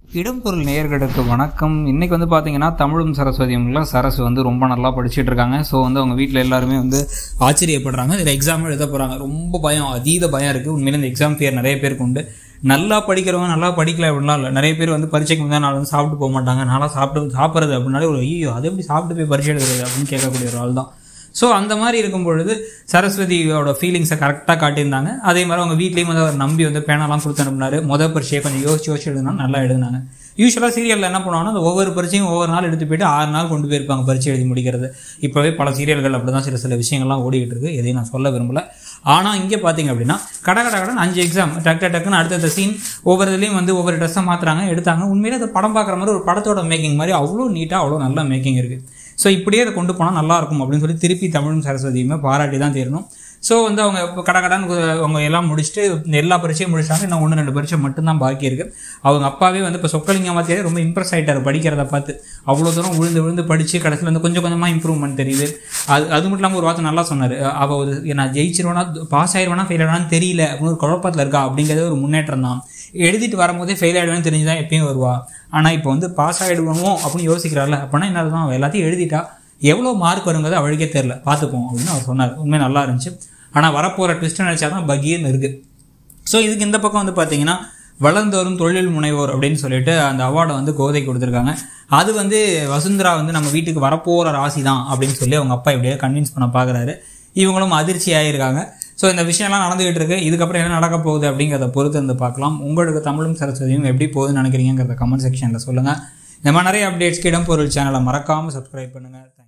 இடம்பொருள் நேயர்களுக்கு வணக்கம் இன்னைக்கு வந்து பார்த்தீங்கன்னா தமிழும் சரஸ்வதியும்ல சரசு வந்து ரொம்ப நல்லா படிச்சுட்டு இருக்காங்க ஸோ வந்து அவங்க வீட்டில் எல்லாருமே வந்து ஆச்சரியப்படுறாங்க இதில் எக்ஸாம் எழுத போகிறாங்க ரொம்ப பயம் அதீத பயம் இருக்குது உண்மையில இந்த எக்ஸாம் ஃபியர் நிறைய பேருக்கு உண்டு நல்லா படிக்கிறவங்க நல்லா படிக்கல அப்படின்லாம் இல்லை நிறைய பேர் வந்து பரீட்சைக்கு முந்தைய நாள் வந்து சாப்பிட்டு போக மாட்டாங்க நல்லா சாப்பிட்டு சாப்பிட்றது அப்படின்னாலே ஒரு ஐயோ அது எப்படி சாப்பிட்டு போய் பரீட்சை எழுதுறது அப்படின்னு கேட்கக்கூடிய ஒரு ஆள் தான் ஸோ அந்த மாதிரி இருக்கும் பொழுது சரஸ்வதியோட ஃபீலிங்ஸை கரெக்டாக காட்டியிருந்தாங்க அதே மாதிரி அவங்க வீட்லேயும் வந்து அவர் நம்பி வந்து பேனாலாம் கொடுத்து அனுப்புனாரு முதல் பரீட்சையை கொஞ்சம் யோசிச்சு யோசிச்சு எழுதுனா நல்லா எழுதுனாங்க யூஸ்வலாக சீரியலில் என்ன பண்ணுவாங்கன்னா அந்த ஒவ்வொரு பரீட்சையும் ஒவ்வொரு நாள் எடுத்து போயிட்டு ஆறு நாள் கொண்டு போயிருப்பாங்க பரீட்சை எழுதி முடிக்கிறது இப்போவே பல சீரியல்கள் அப்படி தான் சில சில விஷயங்கள்லாம் ஓடிக்கிட்டு இருக்கு எதையும் நான் சொல்ல விரும்பல ஆனால் இங்கே பார்த்தீங்க அப்படின்னா கட கட கடன் அஞ்சு எக்ஸாம் டக்கு டக்குன்னு அடுத்தடுத்த சீன் ஒவ்வொரு இதுலேயும் வந்து ஒவ்வொரு ட்ரெஸ்ஸை மாற்றுறாங்க எடுத்தாங்க உண்மையிலே அது படம் பார்க்குற மாதிரி ஒரு படத்தோட மேக்கிங் மாதிரி அவ்வளோ நீட்டாக அவ்வளோ நல்ல மேக்கிங் இருக்குது ஸோ இப்படியே அதை கொண்டு போனால் நல்லா இருக்கும் அப்படின்னு சொல்லி திருப்பி தமிழும் சரஸ்வதியுமே பாராட்டி தான் தீரணும் ஸோ வந்து அவங்க இப்போ கட கடன் அவங்க எல்லாம் முடிச்சுட்டு எல்லா பரீட்சையும் முடிச்சாங்க இன்னும் ஒன்று ரெண்டு பரீட்சை மட்டும்தான் பாக்கி இருக்கு அவங்க அப்பாவே வந்து இப்போ சொக்கலிங்கம் பார்த்தியே ரொம்ப இம்ப்ரெஸ் ஆகிட்டார் படிக்கிறத பார்த்து அவ்வளோ தூரம் விழுந்து விழுந்து படித்து கடைசியில் வந்து கொஞ்சம் கொஞ்சமாக இம்ப்ரூவ்மெண்ட் தெரியுது அது அது மட்டும் இல்லாமல் ஒரு வார்த்தை நல்லா சொன்னார் அவள் ஒரு நான் ஜெயிச்சிருவேனா பாஸ் ஆயிடுவேனா ஃபெயில் ஆயிடுவான்னு தெரியல அப்படின்னு ஒரு குழப்பத்தில் இருக்கா அப்படிங்கிறது ஒரு முன்னேற்றம் தான் எழுதிட்டு வரும்போதே ஃபெயில் ஆகிடுவேன்னு தெரிஞ்சு தான் எப்பயும் வருவா ஆனால் இப்போ வந்து பாஸ் ஆகிடுவோமோ அப்படின்னு யோசிக்கிறாள்ல அப்படின்னா என்ன தான் அவள் எல்லாத்தையும் எழுதிட்டா எவ்வளோ மார்க் வருங்கிறது அவளுக்கே தெரில பார்த்துப்போம் அப்படின்னு அவர் சொன்னார் உண்மை நல்லா இருந்துச்சு ஆனால் வரப்போகிற ட்விஸ்ட் நினச்சா தான் பகீர்னு இருக்குது ஸோ இதுக்கு இந்த பக்கம் வந்து பார்த்தீங்கன்னா வளர்ந்தோறும் தொழில் முனைவோர் அப்படின்னு சொல்லிட்டு அந்த அவார்டை வந்து கோதை கொடுத்துருக்காங்க அது வந்து வசுந்தரா வந்து நம்ம வீட்டுக்கு வரப்போகிற ராசி தான் அப்படின்னு சொல்லி அவங்க அப்பா எப்படியோ கன்வின்ஸ் பண்ண பார்க்குறாரு இவங்களும் அதிர்ச்சி ஆகியிருக்காங்க ஸோ இந்த விஷயம்லாம் நடந்துகிட்டு இருக்கு இதுக்கப்புறம் என்ன நடக்க போகுது அப்படிங்கிறத பொறுத்து வந்து பார்க்கலாம் உங்களுக்கு தமிழும் சரஸ்வதியும் எப்படி போகுதுன்னு நினைக்கிறீங்கிறத கமெண்ட் செக்ஷனில் சொல்லுங்கள் இந்த மாதிரி நிறைய அப்டேட்ஸ்க்கு இடம் பொருள் சேனலை மறக்காமல் சப்ஸ்கிரைப் பண்ணுங்கள்